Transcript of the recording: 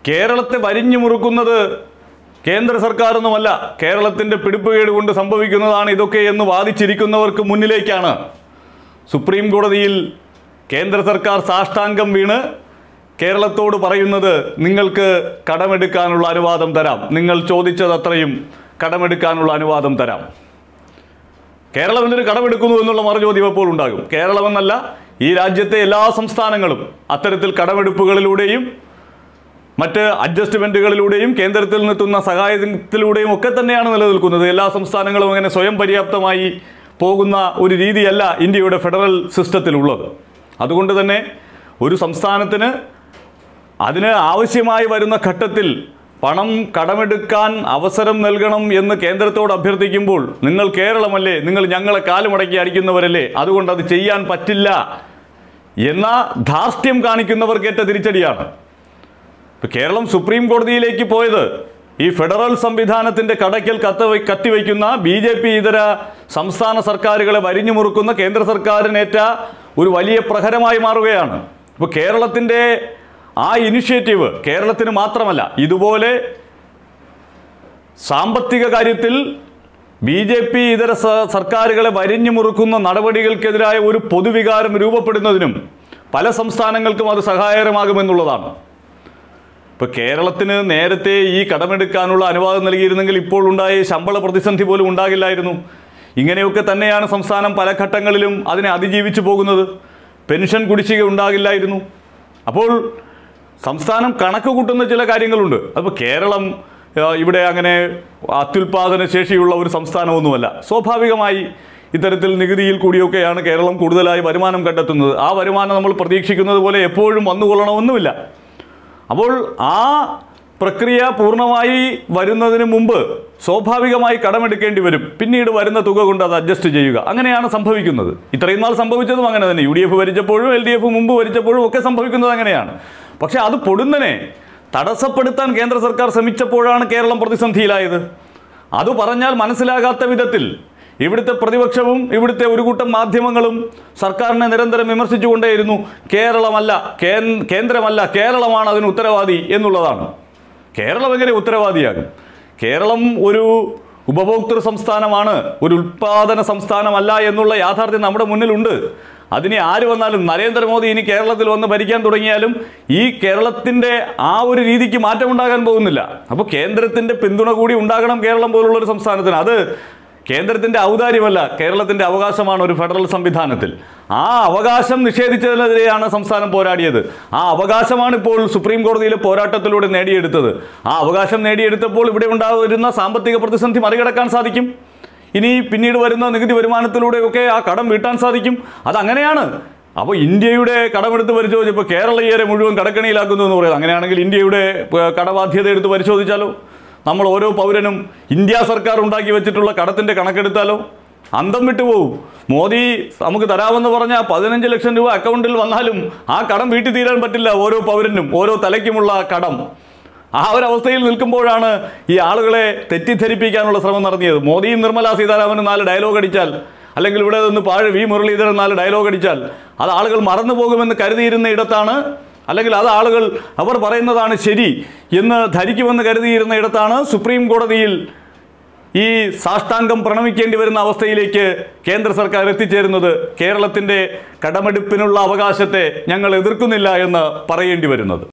കേരളത്തെ വരിഞ്ഞു മുറുക്കുന്നത് കേന്ദ്ര സർക്കാരൊന്നുമല്ല കേരളത്തിൻ്റെ പിടിപ്പുകേട് കൊണ്ട് സംഭവിക്കുന്നതാണ് ഇതൊക്കെ എന്ന് വാദിച്ചിരിക്കുന്നവർക്ക് മുന്നിലേക്കാണ് സുപ്രീം കോടതിയിൽ കേന്ദ്ര സർക്കാർ സാഷ്ടാംഗം വീണ് കേരളത്തോട് പറയുന്നത് നിങ്ങൾക്ക് കടമെടുക്കാനുള്ള അനുവാദം തരാം നിങ്ങൾ ചോദിച്ചതത്രയും കടമെടുക്കാനുള്ള അനുവാദം തരാം കേരളം എന്തിനു കടമെടുക്കുന്നു എന്നുള്ള മറുചോദ്യം എപ്പോൾ ഉണ്ടാകും കേരളമെന്നല്ല ഈ രാജ്യത്തെ എല്ലാ സംസ്ഥാനങ്ങളും അത്തരത്തിൽ കടമെടുപ്പുകളിലൂടെയും മറ്റ് അഡ്ജസ്റ്റ്മെൻറ്റുകളിലൂടെയും കേന്ദ്രത്തിൽ നിന്നെത്തുന്ന സഹായത്തിലൂടെയും ഒക്കെ തന്നെയാണ് നിലനിൽക്കുന്നത് എല്ലാ സംസ്ഥാനങ്ങളും അങ്ങനെ സ്വയം പര്യാപ്തമായി പോകുന്ന ഒരു രീതിയല്ല ഇന്ത്യയുടെ ഫെഡറൽ സിസ്റ്റത്തിലുള്ളത് അതുകൊണ്ട് തന്നെ ഒരു സംസ്ഥാനത്തിന് അതിന് ആവശ്യമായി വരുന്ന ഘട്ടത്തിൽ പണം കടമെടുക്കാൻ അവസരം നൽകണം എന്ന് കേന്ദ്രത്തോട് അഭ്യർത്ഥിക്കുമ്പോൾ നിങ്ങൾ കേരളമല്ലേ നിങ്ങൾ ഞങ്ങളെ കാലുമടക്കി അടിക്കുന്നവരല്ലേ അതുകൊണ്ട് അത് ചെയ്യാൻ പറ്റില്ല എന്ന ധാർഷ്ട്യം കാണിക്കുന്നവർക്കേറ്റ തിരിച്ചടിയാണ് ഇപ്പൊ കേരളം സുപ്രീം കോടതിയിലേക്ക് പോയത് ഈ ഫെഡറൽ സംവിധാനത്തിന്റെ കടയ്ക്കൽ കത്ത് വെ- കത്തിവയ്ക്കുന്ന ബി ജെ പി ഇതര സംസ്ഥാന സർക്കാരുകളെ വരിഞ്ഞു മുറുക്കുന്ന കേന്ദ്ര സർക്കാരിനേറ്റ ഒരു വലിയ പ്രഹരമായി മാറുകയാണ് ഇപ്പോൾ കേരളത്തിൻ്റെ ആ ഇനിഷ്യേറ്റീവ് കേരളത്തിന് മാത്രമല്ല ഇതുപോലെ സാമ്പത്തിക കാര്യത്തിൽ ബി ജെ പി ഇതര സ- സർക്കാരുകളെ വരിഞ്ഞു മുറുക്കുന്ന നടപടികൾക്കെതിരായ ഒരു പൊതുവികാരം രൂപപ്പെടുന്നതിനും പല സംസ്ഥാനങ്ങൾക്കും അത് സഹായകരമാകുമെന്നുള്ളതാണ് ഇപ്പൊ കേരളത്തിന് നേരത്തെ ഈ കടമെടുക്കാനുള്ള അനുവാദം നൽകിയിരുന്നെങ്കിൽ ഇപ്പോൾ ഉണ്ടായ ഈ ശമ്പള പ്രതിസന്ധി പോലും ഉണ്ടാകില്ലായിരുന്നു ഇങ്ങനെയൊക്കെ തന്നെയാണ് സംസ്ഥാനം പല ഘട്ടങ്ങളിലും അതിനെ അതിജീവിച്ചു പോകുന്നത് പെൻഷൻ കുടിശ്ശിക ഉണ്ടാകില്ലായിരുന്നു അപ്പോൾ സംസ്ഥാനം കണക്ക് കൂട്ടുന്ന ചില കാര്യങ്ങളുണ്ട് അപ്പോൾ കേരളം ആ, ഇവിടെ അങ്ങനെ അത്യുൽപാദന ശേഷിയുള്ള ഒരു സംസ്ഥാനമൊന്നുമല്ല സ്വാഭാവികമായി ഇത്തരത്തിൽ നികുതിയിൽ കൂടിയൊക്കെയാണ് കേരളം കൂടുതലായി വരുമാനം കണ്ടെത്തുന്നത് ആ വരുമാനം നമ്മൾ പ്രതീക്ഷിക്കുന്നത് പോലെ എപ്പോഴും വന്നുകൊള്ളണമെന്നുമില്ല അപ്പോൾ ആ പ്രക്രിയ പൂർണ്ണമായി വരുന്നതിന് മുമ്പ് സ്വാഭാവികമായി കടമെടുക്കേണ്ടി വരും പിന്നീട് വരുന്ന തുക കൊണ്ട് അത് അഡ്ജസ്റ്റ് ചെയ്യുക അങ്ങനെയാണ് സംഭവിക്കുന്നത് ഇത്രയും നാൾ സംഭവിച്ചതും അങ്ങനെ തന്നെ യു ഡി എഫ് ഭരിച്ചപ്പോഴും എൽ ഡി എഫ് മുമ്പ് ഭരിച്ചപ്പോഴും ഒക്കെ സംഭവിക്കുന്നത് അങ്ങനെയാണ് പക്ഷേ അത് പൊടുന്നനെ തടസ്സപ്പെടുത്താൻ കേന്ദ്ര സർക്കാർ ശ്രമിച്ചപ്പോഴാണ് കേരളം പ്രതിസന്ധിയിലായത് അത് പറഞ്ഞാൽ മനസ്സിലാകാത്ത വിധത്തിൽ ഇവിടുത്തെ പ്രതിപക്ഷവും ഇവിടുത്തെ ഒരു കൂട്ടം മാധ്യമങ്ങളും സർക്കാരിനെ നിരന്തരം വിമർശിച്ചുകൊണ്ടേയിരുന്നു കേരളമല്ല കേ- കേന്ദ്രമല്ല കേരളമാണ് അതിന് ഉത്തരവാദി എന്നുള്ളതാണ് കേരളം എങ്ങനെ ഉത്തരവാദിയാകും കേരളം ഒരു ഉപഭോക്തൃ സംസ്ഥാനമാണ് ഒരു ഉൽപാദന സംസ്ഥാനമല്ല എന്നുള്ള യാഥാർത്ഥ്യം നമ്മുടെ മുന്നിലുണ്ട് അതിനെ ആര് വന്നാലും നരേന്ദ്രമോദി ഇനി കേരളത്തിൽ വന്ന് ഭരിക്കാൻ തുടങ്ങിയാലും ഈ കേരളത്തിൻ്റെ ആ ഒരു രീതിക്ക് മാറ്റമുണ്ടാകാൻ പോകുന്നില്ല അപ്പോൾ കേന്ദ്രത്തിൻ്റെ പിന്തുണ കൂടി ഉണ്ടാകണം കേരളം പോലുള്ള ഒരു സംസ്ഥാനത്തിന് അത് കേന്ദ്രത്തിന്റെ ഔദാര്യമല്ല കേരളത്തിന്റെ അവകാശമാണ് ഒരു ഫെഡറൽ സംവിധാനത്തിൽ ആ അവകാശം നിഷേധിച്ചതിനെതിരെയാണ് സംസ്ഥാനം പോരാടിയത് ആ അവകാശമാണ് ഇപ്പോൾ സുപ്രീം കോടതിയിലെ പോരാട്ടത്തിലൂടെ നേടിയെടുത്തത് ആ അവകാശം നേടിയെടുത്തപ്പോൾ ഇവിടെ ഉണ്ടാകുന്ന സാമ്പത്തിക പ്രതിസന്ധി മറികടക്കാൻ സാധിക്കും ഇനി പിന്നീട് വരുന്ന നികുതി വരുമാനത്തിലൂടെയൊക്കെ ആ കടം വീട്ടാൻ സാധിക്കും അതങ്ങനെയാണ് അപ്പോൾ ഇന്ത്യയുടെ കടമെടുത്ത് പരിശോധിച്ച് ഇപ്പോൾ കേരളീയരെ മുഴുവൻ കടക്കണിയിലാക്കുന്നു എന്ന് പറയുന്നത് അങ്ങനെയാണെങ്കിൽ ഇന്ത്യയുടെ ഏഹ്, കടബാധ്യത എടുത്ത് പരിശോധിച്ചാലോ നമ്മൾ ഓരോ പൗരനും ഇന്ത്യ സർക്കാർ ഉണ്ടാക്കി വെച്ചിട്ടുള്ള കടത്തിൻ്റെ കണക്കെടുത്താലോ അന്തം വിട്ടുപോകും മോദി നമുക്ക് തരാമെന്ന് പറഞ്ഞ പതിനഞ്ച് ലക്ഷം രൂപ അക്കൗണ്ടിൽ വന്നാലും ആ കടം വീട്ടിൽ തീരാൻ പറ്റില്ല ഓരോ പൗരനും ഓരോ തലയ്ക്കുമുള്ള കടം ആ ഒരു അവസ്ഥയിൽ നിൽക്കുമ്പോഴാണ് ഈ ആളുകളെ തെറ്റിദ്ധരിപ്പിക്കാനുള്ള ശ്രമം നടത്തിയത് മോദിയും നിർമ്മല സീതാരാമനും നാല് ഡയലോഗ് അടിച്ചാൽ അല്ലെങ്കിൽ ഇവിടെ നിന്ന് പാഴ് വി മുരളീധരൻ നാല് ഡയലോഗ് അടിച്ചാൽ അത് ആളുകൾ മറന്നു പോകുമെന്ന് കരുതിയിരുന്ന ഇടത്താണ് അല്ലെങ്കിൽ അത് ആളുകൾ അവർ പറയുന്നതാണ് ശരി എന്ന് ധരിക്കുമെന്ന് കരുതിയിരുന്ന ഇടത്താണ് സുപ്രീം കോടതിയിൽ ഈ സാഷ്ടാംഗം പ്രണമിക്കേണ്ടി വരുന്ന അവസ്ഥയിലേക്ക് കേന്ദ്ര സർക്കാർ എത്തിച്ചേരുന്നത് കേരളത്തിൻ്റെ കടമെടുപ്പിനുള്ള അവകാശത്തെ ഞങ്ങൾ എതിർക്കുന്നില്ല എന്ന് പറയേണ്ടി വരുന്നത്